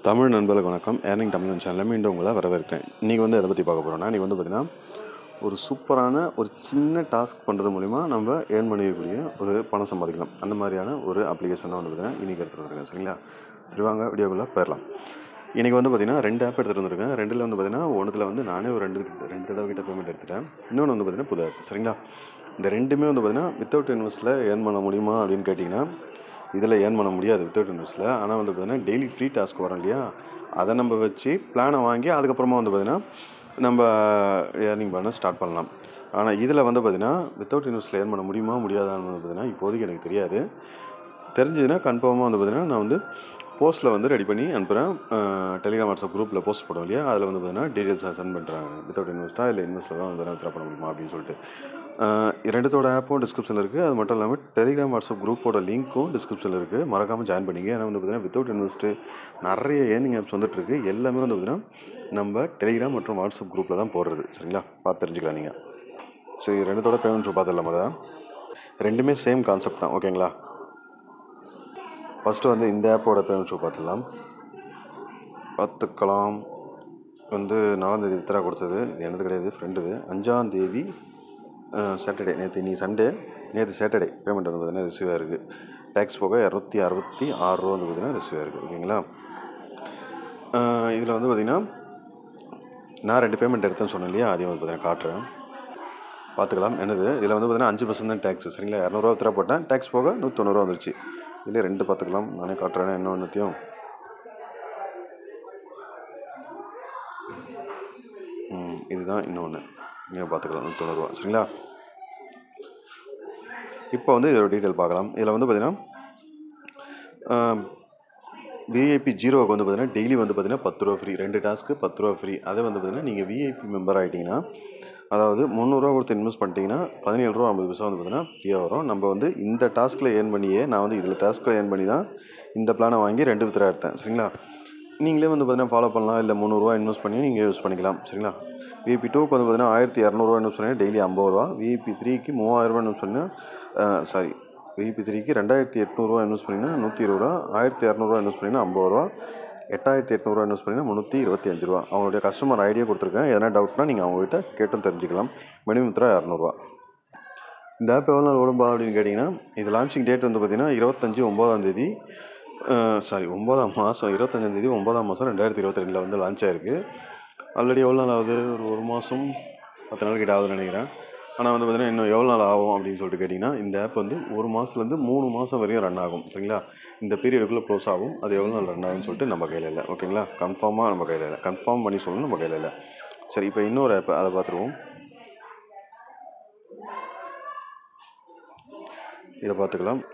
தமிழ் நண்பர்களுக்கு வணக்கம் ஏர்னிங் தமிழ் சேனலில் மீண்டும் உங்களை வரவேற்கிறேன் இன்றைக்கி வந்து எதை பற்றி பார்க்க போகிறோம்னா இன்றைக்கி வந்து பார்த்திங்கன்னா ஒரு சூப்பரான ஒரு சின்ன டாஸ்க் பண்ணுறது மூலிமா நம்ம ஏர்ன் பண்ணிக்கக்கூடிய ஒரு பணம் சம்பாதிக்கலாம் அந்த மாதிரியான ஒரு அப்ளிகேஷன் தான் வந்து பார்த்திங்கன்னா இன்றைக்கி எடுத்துகிட்டு வந்திருக்கேன் சரிங்களா சரி வாங்க வீடியோக்குள்ளே போயிடலாம் இன்றைக்கி வந்து பார்த்திங்கன்னா ரெண்டு ஆப் எடுத்துகிட்டு வந்திருக்கேன் ரெண்டில் வந்து பார்த்திங்கன்னா ஒன்றுத்தில் வந்து நானே ஒரு ரெண்டு ரெண்டு தடவை கிட்ட பேமெண்ட் எடுத்துட்டேன் இன்னொன்று வந்து பார்த்திங்கன்னா புது ஆப் சரிங்களா இந்த ரெண்டுமே வந்து பார்த்திங்கன்னா வித்தவுட் இன்வெஸ்ட்டில் ஏர்ன் பண்ண முடியுமா அப்படின்னு கேட்டிங்கன்னா இதில் ஏர்ன் பண்ண முடியாது வித்தவுட் இன்வெஸ்ட்டில் ஆனால் வந்து பார்த்திங்கன்னா டெய்லி ஃப்ரீ டாஸ்க் வரும் இல்லையா அதை நம்ம வச்சு பிளானை வாங்கி அதுக்கப்புறமா வந்து பார்த்திங்கன்னா நம்ம ஏர்னிங் பண்ண ஸ்டார்ட் பண்ணலாம் ஆனால் இதில் வந்து பார்த்திங்கன்னா வித்தவுட் இன்வெஸ்ட்டில் ஏர்ன் பண்ண முடியுமா முடியாதான்னு வந்து பார்த்திங்கன்னா இப்போதைக்கு எனக்கு தெரியாது தெரிஞ்சதுன்னா கன்ஃபார்மாக வந்து பார்த்திங்கன்னா நான் வந்து போஸ்ட்டில் வந்து ரெடி பண்ணி அனுப்புகிறேன் டெலிகிராம் வாட்ஸ்அப் குரூப்பில் போஸ்ட் போடுவோம் இல்லையா அதில் வந்து பார்த்திங்கன்னா டீட்டெயில்ஸ் சென்ட் பண்ணுறாங்க வித்தவுட் இன்வெஸ்ட்டாக இல்லை இன்வெஸ்ட்டில் தான் வந்து வித்ரா பண்ண முடியுமா அப்படின்னு சொல்லிட்டு ஆஹ் ரெண்டுத்தோட ஆப்பும் டிஸ்கிரிப்ஷனில் இருக்குது அது மட்டும் இல்லாமல் டெலிகிராம் வாட்ஸ்அப் குரூப்போட லிங்க்கும் டிஸ்கிரிப்ஷனில் இருக்குது மறக்காமல் ஜாயின் பண்ணிங்க ஏன்னா வந்து பார்த்திங்கன்னா வித்தவுட் இன்வெஸ்ட்டு நிறைய ஏர்னிங் ஆப்ஸ் வந்துட்டுருக்கு எல்லாமே வந்து பார்த்திங்கன்னா நம்ம டெலிகிராம் மற்றும் வாட்ஸ்அப் குரூப்பில் தான் போடுறது சரிங்களா பார்த்து தெரிஞ்சுக்கலாம் நீங்கள் சரி ரெண்டுத்தோட பேமெண்ட்ஸ் பார்த்துடலாம் முதல்ல ரெண்டுமே சேம் கான்செப்ட் தான் ஓகேங்களா ஃபஸ்ட்டு வந்து இந்த ஆப்போட பேமெண்ட் ஷோ பார்த்துடலாம் பார்த்துக்கலாம் வந்து நாலாந்தேதி வித்ரா கொடுத்தது இது எனது கிடையாது ஃப்ரெண்டுது அஞ்சாந்தேதி சாட்டர்டே நேற்று நீ சண்டே நேற்று சாட்டர்டே பேமெண்ட் வந்து பார்த்தீங்கன்னா ரிசீவ் ஆயிருக்கு டேக்ஸ் போக இரநூத்தி அறுபத்தி ஆறு ரூபா வந்து பார்த்தீங்கன்னா ரிசீவ் ஆயிருக்கு ஓகேங்களா இதில் வந்து பார்த்திங்கன்னா நான் ரெண்டு பேமெண்ட் எடுத்தேன்னு சொன்னேன் இல்லையா அதையும் வந்து பார்த்தீங்கன்னா காட்டுறேன் பார்த்துக்கலாம் என்னது இதில் வந்து பார்த்தீங்கன்னா அஞ்சு பர்சன்ட் தான் டேக்ஸ் சரிங்களா இரநூறுவா வித்ரா போட்டேன் டேக்ஸ் போக நூற்றி தொண்ணூறுவா வந்துருச்சு இதில் ரெண்டு பார்த்துக்கலாம் நானே காட்டுறேன் என்ன ஒன்றுத்தையும் ம், இதுதான் இன்னொன்று நீங்கள் பார்த்துக்கலாம் நூற்றி தொண்ணூறுவா சரிங்களா இப்போ வந்து இதோட டீட்டெயில் பார்க்கலாம் இதில் வந்து பார்த்தீங்கன்னா விஐபி ஜீரோவுக்கு வந்து பார்த்தீங்கன்னா டெய்லி வந்து பார்த்தீங்கன்னா பத்து ரூபா ஃப்ரீ ரெண்டு டாஸ்க்கு பத்து ரூபா ஃப்ரீ அதே வந்து பார்த்தீங்கன்னா நீங்கள் விஐபி மெம்பர் ஆகிட்டிங்கன்னா அதாவது முந்நூறுரூவா கொடுத்து இன்வெஸ்ட் பண்ணிட்டீங்கன்னா பதினேழு ரூபா ஐம்பது பைசா வந்து பார்த்தீங்கன்னா ஃப்ரீயாக வரும் நம்ம வந்து இந்த டாஸ்கில் ஏர்ன் பண்ணியே நான் வந்து இதில் டாஸ்கில் ஏர்ன் பண்ணி தான் இந்த பிளானை வாங்கி ரெண்டு வித்ரா எடுத்தேன் சரிங்களா நீங்களே வந்து பார்த்தீங்கன்னா ஃபாலோ பண்ணலாம் இல்லை முந்நூறுரூவா இன்வெஸ்ட் பண்ணி நீங்கள் யூஸ் பண்ணிக்கலாம் சரிங்களா விஐபி டூக்கு வந்து பார்த்தீங்கன்னா ஆயிரத்தி இரநூறுவா இன்வெஸ்ட் பண்ணி டெய்லி ஐம்பது ரூபா விஐபி த்ரீக்கு மூவாயிரரூவா இன்வெஸ்ட் பண்ணால் சாரி விஐபி த்ரீக்கு ரெண்டாயிரத்தி எட்நூறுவா இன்வெஸ்ட் பண்ணிங்கன்னா நூற்றி இருபது ரூபா ஆயிரத்தி இரநூறுவா இன்வெஸ்ட் பண்ணிங்கன்னா ஐம்பது ரூபா எட்டாயிரத்தி எட்நூறுவா இன்வெஸ்ட் பண்ணிங்கன்னா முந்நூற்றி இருபத்தி அஞ்சு ரூபா அவங்களுடைய கஸ்டமர் ஐடியா கொடுத்துருக்கேன் எதனா டவுட்னா நீங்கள் அவங்ககிட்ட கேட்டும் தெரிஞ்சுக்கலாம் மினிமம் வித்ரா இரநூறுவா இந்த ஆப் எவ்வளோ நாள் ஓடும்பா அப்படின்னு கேட்டிங்கன்னா இது லான்ச்சிங் டேட் வந்து பார்த்தீங்கன்னா இருபத்தஞ்சி ஒம்போதாம் தேதி சாரி ஒம்போதாம் மாதம் இருபத்தஞ்சாம் தேதி ஒம்போதாம் மாதம் ரெண்டாயிரத்தி இருபத்தி ரெண்டில் வந்து லான்ச் ஆயிருக்கு ஆல்ரெடி எவ்வளோ நாள் ஆகுது ஒரு ஒரு மாதம் பத்து நாள் கிட்ட ஆகுதுன்னு நினைக்கிறேன் ஆனால் வந்து பார்த்தீங்கன்னா இன்னும் எவ்வளோ நாள் ஆகும் அப்படின்னு சொல்லிட்டு கேட்டிங்கன்னா இந்த ஆப் வந்து ஒரு மாதத்துலேருந்து மூணு மாதம் வரையும் ரன் ஆகும் சரிங்களா இந்த பீரியடுக்குள்ளே க்ளோஸ் ஆகும் அது எவ்வளோ நாள் ரன் ஆகும்னு சொல்லிட்டு நம்ம கையில் இல்லை ஓகேங்களா கன்ஃபார்மாக நம்ம கையில் இல்லை கன்ஃபார்ம் பண்ணி சொல்லணும் நம்ம கையில் இல்லை சரி இப்போ இன்னொரு ஆப் அதை பார்த்துருவோம் இதை பார்த்துக்கலாம்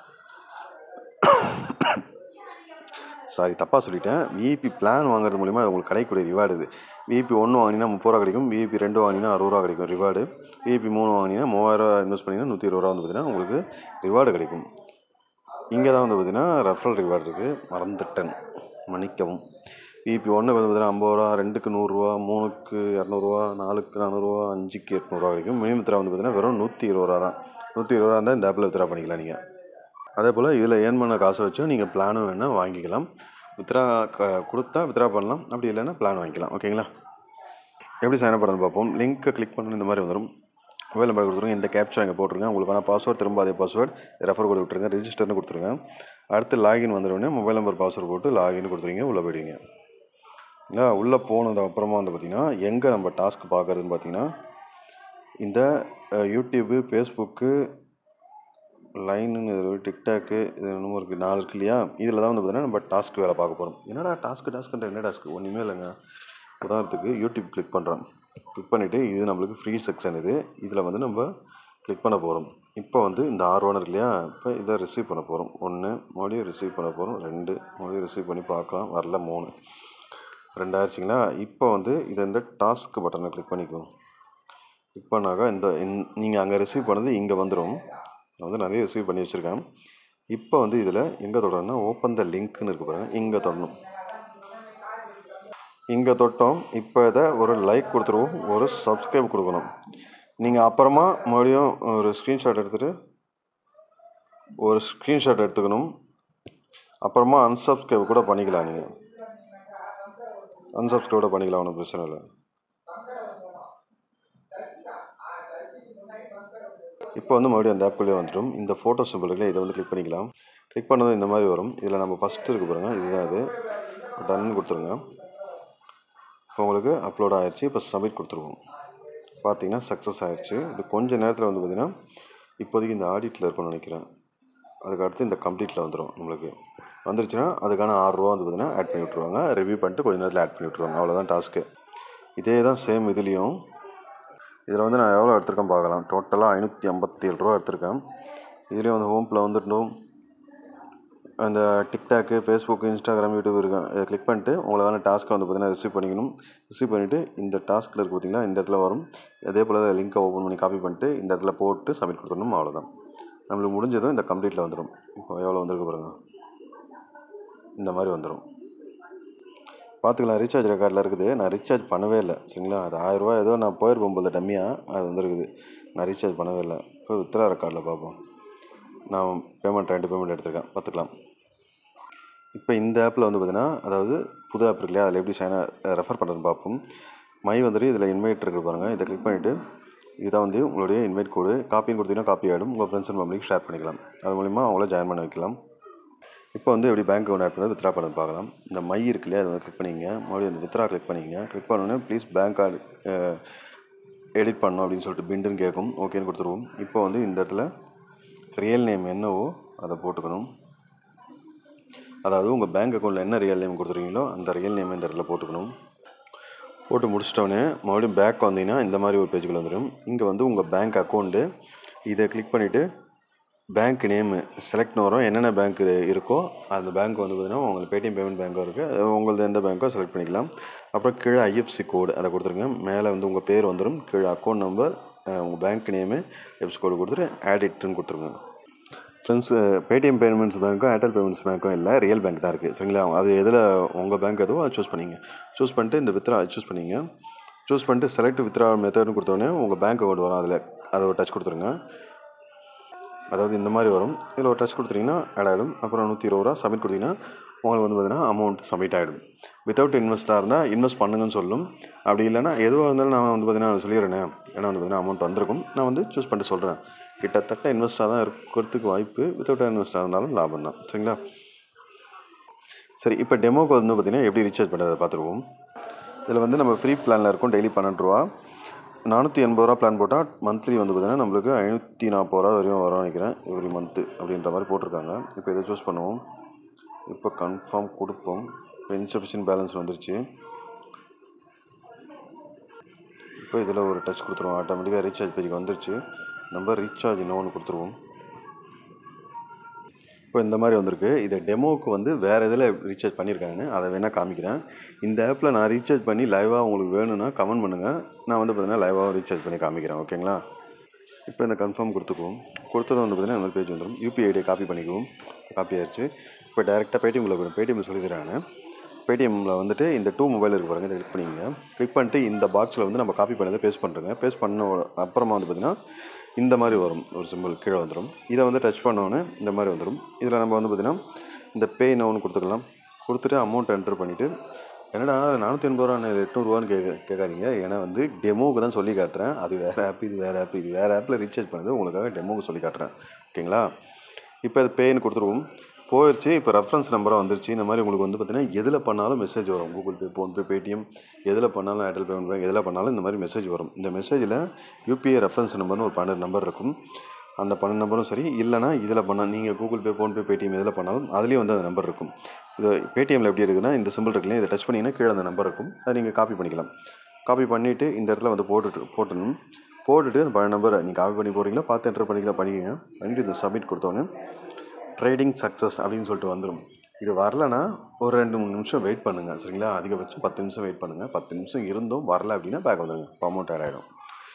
சாரி தப்பாக சொல்லிட்டேன் விஐபி பிளான் வாங்குறது மூலிமா அது உங்களுக்கு கிடைக்கக்கூடிய ரிவார்டு இது விஐபி ஒன்று வாங்கினீங்கன்னா முப்பது ரூபா கிடைக்கும் விஐபி ரெண்டு வாங்கினீங்கன்னா அறுபது ரூபா கிடைக்கும் ரிவார்டு விஐபி மூணு வாங்கினீங்கன்னா மூவாயிரரூவா இன்வெஸ்ட் பண்ணிங்கன்னா நூற்றி இருபது ரூபா வந்து பார்த்தீங்கன்னா உங்களுக்கு ரிவார்டு கிடைக்கும் இங்கே தான் வந்து பார்த்தீங்கன்னா ரெஃபரல் ரிவார்டு இருக்குது மறந்துட்டேன் மன்னிக்கவும் விஐபி ஒன்று வந்து பார்த்தீங்கன்னா ஐம்பது ரூபா ரெண்டுக்கு நூறுரூவா மூணுக்கு இரநூறுவா நாலுக்கு நானூறுரூவா அஞ்சுக்கு எட்நூறுவா கிடைக்கும் மினிமம் வித்ரா வந்து பார்த்தீங்கன்னா வெறும் நூற்றி இருபது ரூபா தான் நூற்றி இருபது ரூபா இருந்தால் இந்த ஆப்பில் வித்ரா பண்ணிக்கலாம் நீங்கள் அதே போல் இதில் ஏர்ன் பண்ண காசை வச்சும் நீங்கள் பிளானும் வேணால் வாங்கிக்கலாம் வித்ரா க கொடுத்தா வித்ரா பண்ணலாம் அப்படி இல்லைன்னா பிளான் வாங்கிக்கலாம் ஓகேங்களா எப்படி சைன் அப் பண்ணுறது பார்ப்போம் லிங்க்கை கிளிக் பண்ணணும் இந்த மாதிரி வந்துடும் மொபைல் நம்பர் கொடுத்துருங்க இந்த கேப்ச்சா இங்கே போட்டுருங்க உங்களுக்கான பாஸ்வேர்ட் திரும்ப அதே பாஸ்வேர்ட் ரெஃபர் கோட் விட்டுருங்க ரிஜிஸ்டர்னு கொடுத்துருங்க அடுத்து லாகின் வந்துடுவோடனே மொபைல் நம்பர் பாஸ்வேர்ட் போட்டு லாகின் கொடுத்துருங்க உள்ளே போயிடுவீங்க இல்லை உள்ளே போனது அப்புறமா வந்து பார்த்திங்கன்னா எங்கே நம்ம டாஸ்க் பார்க்குறதுன்னு பார்த்தீங்கன்னா இந்த அஹ், யூடியூப்பு ஃபேஸ்புக்கு லைனுன்னு இது டிக்டாக்கு இது என்னமோ இருக்குது நாலு இருக்கு இல்லையா இதில் தான் வந்து பார்த்தீங்கன்னா நம்ம டாஸ்க் வேலை பார்க்க போகிறோம் என்னடா டாஸ்க்கு டாஸ்க்குன்ற என்ன டாஸ்க்கு ஒன்றுமே இல்லைங்க உதாரணத்துக்கு யூடியூப் கிளிக் பண்ணுறோம் கிளிக் பண்ணிவிட்டு இது நம்மளுக்கு ஃப்ரீ செக்ஷன் இது இதில் வந்து நம்ம கிளிக் பண்ண போகிறோம் இப்போ வந்து இந்த ஆறு ஒன்று இருக்கு இல்லையா இப்போ இதை ரிசீவ் பண்ண போகிறோம் ஒன்று மறுபடியும் ரிசீவ் பண்ண போகிறோம் ரெண்டு மறுபடியும் ரிசீவ் பண்ணி பார்க்கலாம் வரல மூணு ரெண்டாயிருச்சிங்களா இப்போ வந்து இதை இந்த டாஸ்க் பட்டனை கிளிக் பண்ணிக்குவோம் கிளிக் பண்ணாக்கா இந்த நீங்கள் அங்கே ரிசீவ் பண்ணது இங்கே வந்துடும் நான் வந்து நிறைய ரிசீவ் பண்ணி வச்சுருக்கேன் இப்போ வந்து இதில் எங்கே தொடரணும்னா ஓப்பன் த லிங்க்னு இருக்கு பாருங்க இங்கே தொடணும் இங்கே தொட்டோம் இப்போ இதை ஒரு லைக் கொடுத்துருவோம் ஒரு சப்ஸ்கிரைப் கொடுக்கணும் நீங்கள் அப்புறமா மறுபடியும் ஒரு ஸ்க்ரீன்ஷாட் எடுத்துகிட்டு ஒரு ஸ்க்ரீன்ஷாட் எடுத்துக்கணும் அப்புறமா unsubscribe கூட பண்ணிக்கலாம் நீங்கள் அன்சப்ஸ்கிரைபோட பண்ணிக்கலாம் ஒன்றும் பிரச்சனை இல்லை இப்போ வந்து மறுபடியும் அந்த ஆப்குள்ளே வந்துடும் இந்த ஃபோட்டோ சிம்பிள் இருக்குல்ல இதை வந்து கிளிக் பண்ணிக்கலாம் கிளிக் பண்ணதும் இந்த மாதிரி வரும் இதில் நம்ம ஃபஸ்ட்டு இருக்கு பாருங்க இதுதான் அது டன் கொடுத்துருங்க இப்போ உங்களுக்கு அப்லோட் ஆயிடுச்சு இப்போ சப்மிட் கொடுத்துருவோம் பார்த்தீங்கன்னா சக்ஸஸ் ஆயிடுச்சு இது கொஞ்ச நேரத்தில் வந்து பார்த்திங்கன்னா இப்போதைக்கு இந்த ஆடிட்டில் இருக்கும்னு நினைக்கிறேன் அதுக்கு அடுத்து இந்த கம்ப்ளீட்டில் வந்துடும் நம்மளுக்கு வந்துருச்சுன்னா அதுக்கான ஆறுரூவா வந்து பார்த்திங்கன்னா ஆட் பண்ணி விட்ருவாங்க ரிவ்யூ பண்ணிட்டு கொஞ்ச நேரத்தில் ஆட் பண்ணி விட்ருவாங்க அவ்வளோதான் டாஸ்க்கு இதே தான் சேம் இதுலேயும் இதில் வந்து நான் எவ்வளோ எடுத்திருக்கேன் பார்க்கலாம் டோட்டலாக ஐநூற்றி ஐம்பத்தி ஏழு ரூபா எடுத்திருக்கேன் இதுலேயும் வந்து ஹோமில் வந்துட்டும் அந்த டிக்டாக்கு ஃபேஸ்புக் இன்ஸ்டாகிராம் யூடியூப் இருக்கும் இதை கிளிக் பண்ணிட்டு உங்களுக்கான டாஸ்க்கை வந்து பார்த்தீங்கன்னா ரிசீவ் பண்ணிக்கணும் ரிசீவ் பண்ணிவிட்டு இந்த டாஸ்க்கில் இருக்கு பார்த்தீங்கன்னா இந்த இடத்துல வரும் அதே போல் லிங்க்கை ஓப்பன் பண்ணி காப்பி பண்ணிட்டு இந்த இடத்துல போட்டு சப்மிட் கொடுத்துடணும் அவ்வளோதான் நம்மளுக்கு முடிஞ்சதும் இந்த கம்ப்ளீட்டில் வந்துடும் இப்போ எவ்வளோ வந்திருக்கு பாருங்கள் இந்த மாதிரி வந்துடும் பார்த்துக்கலாம் ரீசார்ஜ் ரெக்கார்டில் இருக்குது நான் ரீசார்ஜ் பண்ணவே இல்லை சரிங்களா அது ஆயிரரூவா ஏதோ நான் போயிருப்போம் போல டம்மியாக அது வந்துருக்குது நான் ரீசார்ஜ் பண்ணவே இல்லை இப்போ வித்ரா ரெக்கார்டில் பார்ப்போம் நான் பேமெண்ட் ரெண்டு பேமெண்ட் எடுத்திருக்கேன் பார்த்துக்கலாம் இப்போ இந்த ஆப்பில் வந்து பார்த்தீங்கன்னா அதாவது புது ஆப் இருக்கு இல்லையா அதில் எப்படி சைனா ரெஃபர் பண்ணுறதுன்னு பார்ப்போம் மை வந்துட்டு இதில் இன்வைட் இருக்கு பாருங்கள் இதை கிளிக் பண்ணிவிட்டு இதான் வந்து உங்களுடைய இன்வைட் கோடு காப்பின்னு கொடுத்தீங்கன்னா காப்பி ஆகிடும் உங்கள் ஃப்ரெண்ட்ஸ் அண்ட் ஃபேமிலிக்கு ஷேர் பண்ணிக்கலாம் அது மூலிமா அவங்கள ஜாயின் பண்ண வைக்கலாம் இப்போ வந்து எப்படி பேங்க் அக்கௌண்ட் ஆட் பண்ணி வித்ரா பண்ணது பார்க்கலாம் இந்த மை இருக்கு இல்லையா அதை வந்து கிளிக் பண்ணிங்க மறுபடியும் அந்த வித்ரா கிளிக் பண்ணிங்க கிளிக் பண்ணோன்னே ப்ளீஸ் பேங்க் கார்டு எடிட் பண்ணணும் அப்படின்னு சொல்லிட்டு பிண்டுன்னு கேட்கும் ஓகேன்னு கொடுத்துருவோம் இப்போ வந்து இந்த இடத்துல ரியல் நேம் என்னவோ அதை போட்டுக்கணும் அதாவது உங்கள் பேங்க் அக்கௌண்ட்டில் என்ன ரியல் நேம் கொடுத்துருக்கீங்களோ அந்த ரியல் நேம் இந்த இடத்துல போட்டுக்கணும் போட்டு முடிச்சிட்டோன்னே மறுபடியும் பேக் வந்தீங்கன்னா இந்த மாதிரி ஒரு பேஜுக்குள்ள வந்துடும் இங்கே வந்து உங்கள் பேங்க் அக்கௌண்ட்டு இதை கிளிக் பண்ணிவிட்டு பேங்க் நேமு செலக்ட்னு வரும் என்னென்ன பேங்க் இருக்கோ அந்த பேங்க் வந்து பார்த்தீங்கன்னா உங்களுக்கு பேடிஎம் பேமெண்ட் பேங்க்கும் இருக்குது உங்களது எந்த பேங்க்கோ செலக்ட் பண்ணிக்கலாம் அப்புறம் கீழே ஐஎஃப்சி கோடு அதை கொடுத்துருங்க மேலே வந்து உங்கள் பேர் வந்துடும் கீழே அக்கௌண்ட் நம்பர் உங்கள் பேங்க் நேமு எஃப்சி கோடு கொடுத்துட்டு ஆட் இட்டுன்னு கொடுத்துருங்க ஃப்ரெண்ட்ஸ் பேடிஎம் பேமெண்ட்ஸ் பேங்க்கும் ஏர்டெல் பேமெண்ட்ஸ் பேங்க்கும் இல்லை ரியல் பேங்க் தான் இருக்குது சரிங்களா அது எதில் உங்கள் பேங்க் எதுவோ அதை சூஸ் பண்ணிங்க சூஸ் பண்ணிட்டு இந்த வித்ரா சூஸ் பண்ணிங்க சூஸ் பண்ணிட்டு செலக்ட் வித்ரா மெத்தட்னு கொடுத்தோடனே உங்கள் பேங்க் அக்கௌண்ட் வரும் அதில் அதை ஒரு டச் கொடுத்துருங்க அதாவது இந்த மாதிரி வரும் இதில் ஒரு டச் கொடுத்துட்டிங்கன்னா ஆட் ஆகிடும் அப்புறம் நூற்றி இருபது ரூபா சப்மிட் கொடுத்தீங்கன்னா உங்களுக்கு வந்து பார்த்தீங்கன்னா அமௌண்ட் சப்மிட் ஆகிடும் வித்தவுட் இன்வெஸ்ட்டாக இருந்தால் இன்வெஸ்ட் பண்ணுங்கன்னு சொல்லும் அப்படி இல்லைன்னா எதுவாக இருந்தாலும் நான் வந்து பார்த்தீங்கன்னா சொல்லிடுறேன் ஏன்னா வந்து பார்த்தீங்கன்னா அமௌண்ட் வந்திருக்கும் நான் வந்து சூஸ் பண்ணிட்டு சொல்கிறேன் கிட்டத்தட்ட இன்வெஸ்ட்டாக தான் இருக்கிறதுக்கு வாய்ப்பு வித்தவுட் இன்வெஸ்ட்டாக இருந்தாலும் லாபம் தான் சரிங்களா சரி இப்போ டெமோக்கு வந்து பார்த்தீங்கன்னா எப்படி ரீசார்ஜ் பண்ணுறதை பார்த்துருவோம் இதில் வந்து நம்ம ஃப்ரீ பிளானில் இருக்கும் டெய்லி பன்னெண்டு ரூபா நானூற்றி எண்பது ரூபா பிளான் போட்டால் மந்த்லி வந்து பார்த்தீங்கன்னா நம்மளுக்கு ஐநூற்றி நாற்பது ரூபா வரையும் வரும் நினைக்கிறேன் எவ்ரி மந்த்து அப்படின்ற மாதிரி போட்டிருக்காங்க இப்போ இதை சூஸ் பண்ணுவோம் இப்போ கன்ஃபார்ம் கொடுப்போம் இப்போ இன்சஃபிஷியன்ட் பேலன்ஸ் வந்துருச்சு இப்போ இதில் ஒரு டச் கொடுத்துருவோம் ஆட்டோமேட்டிக்காக ரீசார்ஜ் பேஜுக்கு வந்துருச்சு நம்ம ரீசார்ஜ் இன்னொன்று கொடுத்துருவோம் இப்போ இந்த மாதிரி வந்திருக்கு இதை டெமோவுக்கு வந்து வேறு இதில் ரீசார்ஜ் பண்ணியிருக்காங்கன்னு அதை வேணால் காமிக்கிறேன் இந்த ஆப்பில் நான் ரீசார்ஜ் பண்ணி லைவாக உங்களுக்கு வேணும்னா கமெண்ட் பண்ணுங்கள் நான் வந்து பார்த்தீங்கன்னா லைவாக ரீசார்ஜ் பண்ணி காமிக்கிறேன் ஓகேங்களா இப்போ இந்த கன்ஃபார்ம் கொடுத்துக்குவோம் கொடுத்தது வந்து பார்த்தீங்கன்னா இந்த மாதிரி பேஜ் வந்துடும் யூபிஐ ஐடியை காப்பி பண்ணிக்குவோம் காப்பி ஆயிடுச்சு இப்போ டேரெக்டாக பேடிஎம்மில் போயிடும் பேடிஎம் சொல்லி தராங்க பேடிஎம்மில் வந்துட்டு இந்த டூ மொபைல் இருக்கு பாருங்கள் இதை கிளிக் பண்ணிங்க கிளிக் பண்ணிட்டு இந்த பாக்ஸில் வந்து நம்ம காப்பி பண்ணதை பேஸ்ட் பண்ணுறேங்க பேஸ்ட் பண்ண அப்புறமா வந்து பார்த்தீங்கன்னா இந்த மாதிரி வரும் ஒரு சிம்பிள் கீழே வந்துடும் இதை வந்து டச் பண்ணோன்னே இந்த மாதிரி வந்துடும் இதில் நம்ம வந்து பார்த்திங்கன்னா இந்த பே நோன்னு கொடுத்துக்கலாம் கொடுத்துட்டு அமௌண்ட் என்டர் பண்ணிவிட்டு என்னடா நானூற்றி எண்பது ரூபா எட்நூறுவான்னு கேட்க கேட்காதீங்க ஏன்னா வந்து டெமோவுக்கு தான் சொல்லி காட்டுறேன் அது வேறு ஆப் இது வேறு ஆப் இது வேறு ஆப்பில் ரீசார்ஜ் பண்ணது உங்களுக்காக டெமோவுக்கு சொல்லி காட்டுறேன் ஓகேங்களா இப்போ அது பேன்னு கொடுத்துருவோம் போயிடுச்சு இப்போ ரெஃபரன்ஸ் நம்பராக வந்துருச்சு இந்த மாதிரி உங்களுக்கு வந்து பார்த்தீங்கன்னா எதில் பண்ணாலும் மெசேஜ் வரும் கூகுள் பே ஃபோன்பே பேடிஎம் எதில் பண்ணாலும் ஏர்டெல் பேமெண்ட் பேங்க் எதில் பண்ணாலும் இந்த மாதிரி மெசேஜ் வரும் இந்த மெசேஜில் யூபிஐ ரெஃபரன்ஸ் நம்பர்னு ஒரு பன்னெண்டு நம்பர் இருக்கும் அந்த பன்னெண்டு நம்பரும் சரி இல்லைனா இதில் பண்ணால் நீங்கள் கூகுள் பே ஃபோன்பே பேடிஎம் எதில் பண்ணாலும் அதுலேயும் வந்து அந்த நம்பர் இருக்கும் இது பேடிஎம்மில் எப்படி இருக்குதுன்னா இந்த சிம்பிள் இருக்குல்லையா இதை டச் பண்ணிங்கன்னா கீழே அந்த நம்பர் இருக்கும் அதை நீங்கள் காப்பி பண்ணிக்கலாம் காப்பி பண்ணிவிட்டு இந்த இடத்துல வந்து போட்டுட்டு போட்டணும் போட்டுட்டு அந்த பன்னெண்டு நம்பரை நீங்கள் காப்பி பண்ணி போகிறீங்களா பார்த்து என்டர் பண்ணிக்கலாம் பண்ணிக்கங்க பண்ணிட்டு இந்த சப்மிட் கொடுத்தோன்னே ட்ரேடிங் சக்ஸஸ் அப்படின்னு சொல்லிட்டு வந்துடும் இது வரலனா ஒரு ரெண்டு மூணு நிமிஷம் வெயிட் பண்ணுங்கள் சரிங்களா அதிகபட்சம் பத்து நிமிஷம் வெயிட் பண்ணுங்கள் பத்து நிமிஷம் இருந்தும் வரல அப்படின்னா பேக் வந்துடுங்க அமௌண்ட் ஆட் ஆகிடும்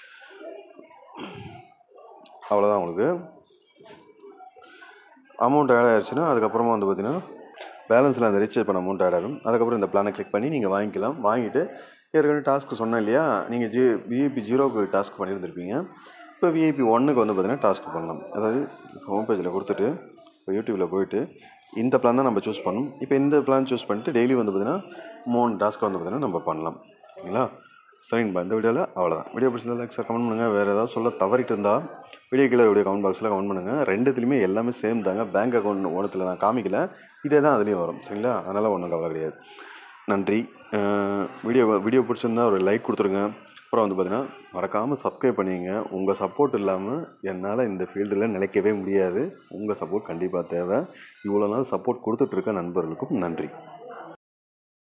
அவ்வளோதான் உங்களுக்கு அமௌண்ட் ஆட் ஆயிடுச்சுன்னா அதுக்கப்புறமா வந்து பார்த்தீங்கன்னா பேலன்ஸில் அந்த ரீசார்ஜ் பண்ண அமௌண்ட் ஆட் ஆகும் அதுக்கப்புறம் இந்த பிளானை கிளிக் பண்ணி நீங்கள் வாங்கிக்கலாம் வாங்கிட்டு ஏற்கனவே டாஸ்க்கு சொன்னேன் இல்லையா நீங்கள் ஜி விஐபி ஜீரோக்கு டாஸ்க் பண்ணியிருந்திருப்பீங்க இப்போ விஐபி ஒன்றுக்கு வந்து பார்த்தீங்கன்னா டாஸ்க் பண்ணலாம் அதாவது ஹோம் பேஜில் கொடுத்துட்டு இப்போ யூடியூப்பில் போயிட்டு இந்த பிளான் தான் நம்ம சூஸ் பண்ணணும் இப்போ இந்த பிளான் சூஸ் பண்ணிட்டு டெய்லி வந்து பார்த்தீங்கன்னா மூணு டாஸ்க் வந்து பார்த்தீங்கன்னா நம்ம பண்ணலாம் சரிங்களா சரிங்கப்பா இந்த வீடியோவில் அவ்வளோதான் வீடியோ பிடிச்சிருந்தா லைக் சார் கமெண்ட் பண்ணுங்கள் வேறு ஏதாவது சொல்ல தவறிட்டு இருந்தால் வீடியோ கீழே வீடியோ கமெண்ட் பாக்ஸில் கமெண்ட் பண்ணுங்கள் ரெண்டுத்துலையுமே எல்லாமே சேம் தாங்க பேங்க் அக்கௌண்ட் ஒன்றத்தில் நான் காமிக்கல இதே தான் அதுலேயும் வரும் சரிங்களா அதனால் ஒன்றும் கவலை கிடையாது நன்றி வீடியோ வீடியோ பிடிச்சிருந்தா ஒரு லைக் கொடுத்துருங்க அப்புறம் வந்து பார்த்தீங்கன்னா மறக்காமல் சப்ஸ்கிரைப் பண்ணிங்க உங்கள் சப்போர்ட் இல்லாமல் என்னால் இந்த ஃபீல்டில் நிலைக்கவே முடியாது உங்கள் சப்போர்ட் கண்டிப்பாக தேவை இவ்வளோ நாள் சப்போர்ட் கொடுத்துட்ருக்க நண்பர்களுக்கும் நன்றி